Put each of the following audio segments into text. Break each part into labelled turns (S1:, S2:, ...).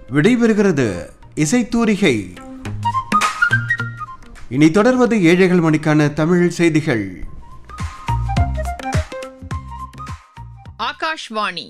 S1: விடைபெறுகிறது இசைத்தூரிகை இனி தொடர்வது ஏழைகள் மணிக்கான தமிழ் செய்திகள்
S2: ஆகாஷ்வாணி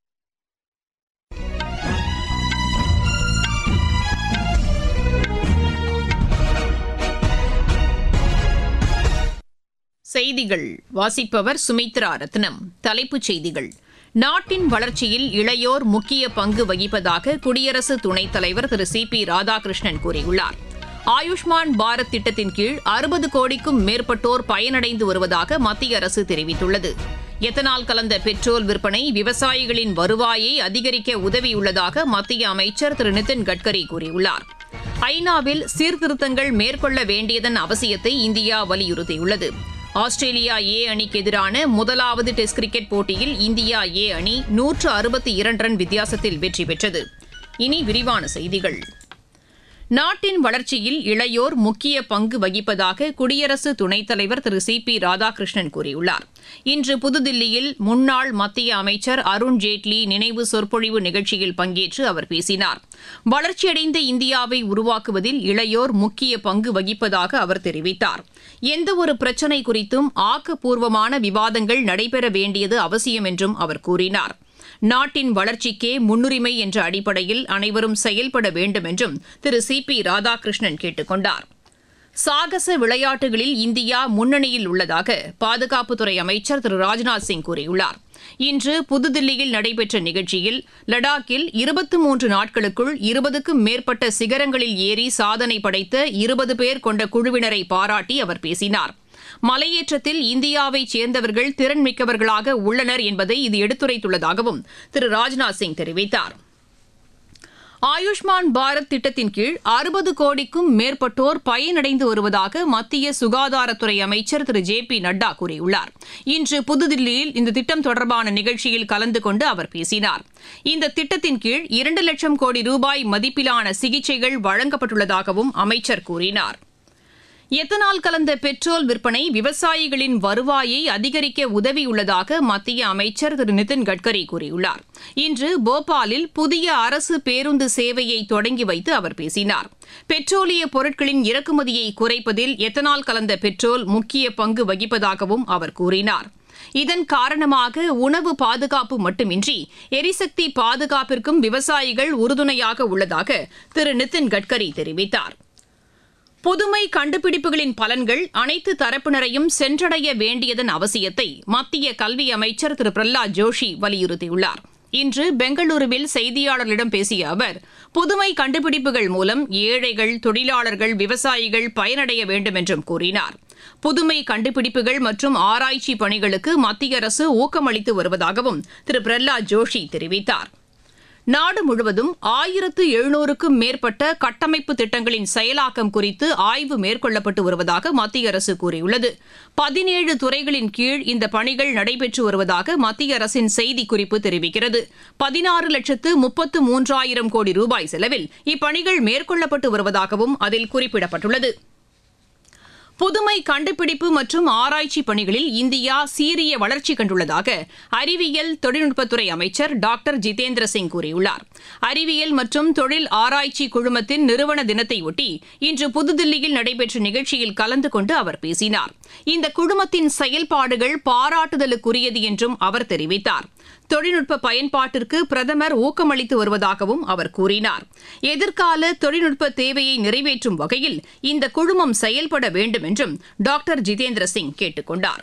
S2: செய்திகள் வாசிப்பவர் சுமித்ரா ரத்னம் தலைப்புச் செய்திகள் நாட்டின் வளர்ச்சியில் இளையோர் முக்கிய பங்கு வகிப்பதாக குடியரசு துணைத் தலைவர் திரு சி பி ராதாகிருஷ்ணன் கூறியுள்ளார் ஆயுஷ்மான் பாரத் திட்டத்தின் கீழ் அறுபது கோடிக்கும் மேற்பட்டோர் பயனடைந்து வருவதாக மத்திய அரசு தெரிவித்துள்ளது எத்தனால் கலந்த பெட்ரோல் விற்பனை விவசாயிகளின் வருவாயை அதிகரிக்க உதவியுள்ளதாக மத்திய அமைச்சர் திரு நிதின் கட்கரி கூறியுள்ளார் ஐநாவில் சீர்திருத்தங்கள் மேற்கொள்ள வேண்டியதன் அவசியத்தை இந்தியா வலியுறுத்தியுள்ளது ஆஸ்திரேலியா ஏ அணிக்கு எதிரான முதலாவது டெஸ்ட் கிரிக்கெட் போட்டியில் இந்தியா ஏ அணி நூற்று அறுபத்தி இரண்டு ரன் வித்தியாசத்தில் வெற்றி பெற்றது இனி விரிவான செய்திகள் நாட்டின் வளர்ச்சியில் இளையோர் முக்கிய பங்கு வகிப்பதாக குடியரசு துணைத் தலைவர் திரு சி பி ராதாகிருஷ்ணன் கூறியுள்ளார் இன்று புதுதில்லியில் முன்னாள் மத்திய அமைச்சர் அருண் ஜேட்லி நினைவு சொற்பொழிவு நிகழ்ச்சியில் பங்கேற்று அவர் பேசினார் வளர்ச்சியடைந்த இந்தியாவை உருவாக்குவதில் இளையோர் முக்கிய பங்கு வகிப்பதாக அவர் தெரிவித்தார் எந்தவொரு பிரச்சினை குறித்தும் ஆக்கப்பூர்வமான விவாதங்கள் நடைபெற வேண்டியது அவசியம் என்றும் அவர் கூறினார் நாட்டின் வளர்ச்சிக்கே முன்னுரிமை என்ற அடிப்படையில் அனைவரும் செயல்பட வேண்டும் என்றும் திரு சி பி ராதாகிருஷ்ணன் கேட்டுக் கொண்டார் சாகச விளையாட்டுகளில் இந்தியா முன்னணியில் உள்ளதாக பாதுகாப்புத்துறை அமைச்சர் திரு ராஜ்நாத் சிங் கூறியுள்ளார் இன்று புதுதில்லியில் நடைபெற்ற நிகழ்ச்சியில் லடாக்கில் இருபத்தி மூன்று நாட்களுக்குள் இருபதுக்கும் மேற்பட்ட சிகரங்களில் ஏறி சாதனை படைத்த இருபது பேர் கொண்ட குழுவினரை பாராட்டி அவர் பேசினார் மலையேற்றத்தில் இந்தியாவைச் சேர்ந்தவர்கள் திறன் மிக்கவர்களாக உள்ளனர் என்பதை இது எடுத்துரைத்துள்ளதாகவும் திரு ராஜ்நாத் சிங் தெரிவித்தார் ஆயுஷ்மான் பாரத் திட்டத்தின் கீழ் அறுபது கோடிக்கும் மேற்பட்டோர் பயனடைந்து வருவதாக மத்திய சுகாதாரத்துறை அமைச்சர் திரு ஜே பி நட்டா கூறியுள்ளார் இன்று புதுதில்லியில் இந்த திட்டம் தொடர்பான நிகழ்ச்சியில் கலந்து கொண்டு அவர் பேசினார் இந்த திட்டத்தின் கீழ் இரண்டு லட்சம் கோடி ரூபாய் மதிப்பிலான சிகிச்சைகள் வழங்கப்பட்டுள்ளதாகவும் அமைச்சர் கூறினார் எத்தனால் கலந்த பெட்ரோல் விற்பனை விவசாயிகளின் வருவாயை அதிகரிக்க உதவியுள்ளதாக மத்திய அமைச்சர் திரு நிதின் கட்கரி கூறியுள்ளார் இன்று போபாலில் புதிய அரசு பேருந்து சேவையை தொடங்கி வைத்து அவர் பேசினார் பெட்ரோலிய பொருட்களின் இறக்குமதியை குறைப்பதில் எத்தனால் கலந்த பெட்ரோல் முக்கிய பங்கு வகிப்பதாகவும் அவர் கூறினார் இதன் காரணமாக உணவு பாதுகாப்பு மட்டுமின்றி எரிசக்தி பாதுகாப்பிற்கும் விவசாயிகள் உறுதுணையாக உள்ளதாக திரு நிதின் கட்கரி தெரிவித்தார் புதுமை கண்டுபிடிப்புகளின் பலன்கள் அனைத்து தரப்பினரையும் சென்றடைய வேண்டியதன் அவசியத்தை மத்திய கல்வி அமைச்சர் திரு பிரஹ்லாத் ஜோஷி வலியுறுத்தியுள்ளார் இன்று பெங்களூருவில் செய்தியாளர்களிடம் பேசிய அவர் புதுமை கண்டுபிடிப்புகள் மூலம் ஏழைகள் தொழிலாளர்கள் விவசாயிகள் பயனடைய வேண்டும் என்றும் கூறினார் புதுமை கண்டுபிடிப்புகள் மற்றும் ஆராய்ச்சி பணிகளுக்கு மத்திய அரசு ஊக்கமளித்து வருவதாகவும் திரு பிரஹ்லாத் ஜோஷி தெரிவித்தார் நாடு முழுவதும் ஆயிரத்து எழுநூறுக்கும் மேற்பட்ட கட்டமைப்பு திட்டங்களின் செயலாக்கம் குறித்து ஆய்வு மேற்கொள்ளப்பட்டு வருவதாக மத்திய அரசு கூறியுள்ளது பதினேழு துறைகளின் கீழ் இந்த பணிகள் நடைபெற்று வருவதாக மத்திய அரசின் செய்திக்குறிப்பு தெரிவிக்கிறது பதினாறு லட்சத்து முப்பத்து மூன்றாயிரம் கோடி ரூபாய் செலவில் இப்பணிகள் மேற்கொள்ளப்பட்டு வருவதாகவும் அதில் குறிப்பிடப்பட்டுள்ளது புதுமை கண்டுபிடிப்பு மற்றும் ஆராய்ச்சி பணிகளில் இந்தியா சீரிய வளர்ச்சி கண்டுள்ளதாக அறிவியல் தொழில்நுட்பத்துறை அமைச்சர் டாக்டர் ஜிதேந்திர சிங் கூறியுள்ளார் அறிவியல் மற்றும் தொழில் ஆராய்ச்சி குழுமத்தின் நிறுவன தினத்தையொட்டி இன்று புதுதில்லியில் நடைபெற்ற நிகழ்ச்சியில் கலந்து கொண்டு அவர் பேசினார் இந்த குழுமத்தின் செயல்பாடுகள் பாராட்டுதலுக்குரியது என்றும் அவர் தெரிவித்தார் தொழில்நுட்ப பயன்பாட்டிற்கு பிரதமர் ஊக்கமளித்து வருவதாகவும் அவர் கூறினார் எதிர்கால தொழில்நுட்ப தேவையை நிறைவேற்றும் வகையில் இந்த குழுமம் செயல்பட வேண்டும் என்றும் டாக்டர் ஜிதேந்திர சிங் கேட்டுக் கொண்டார்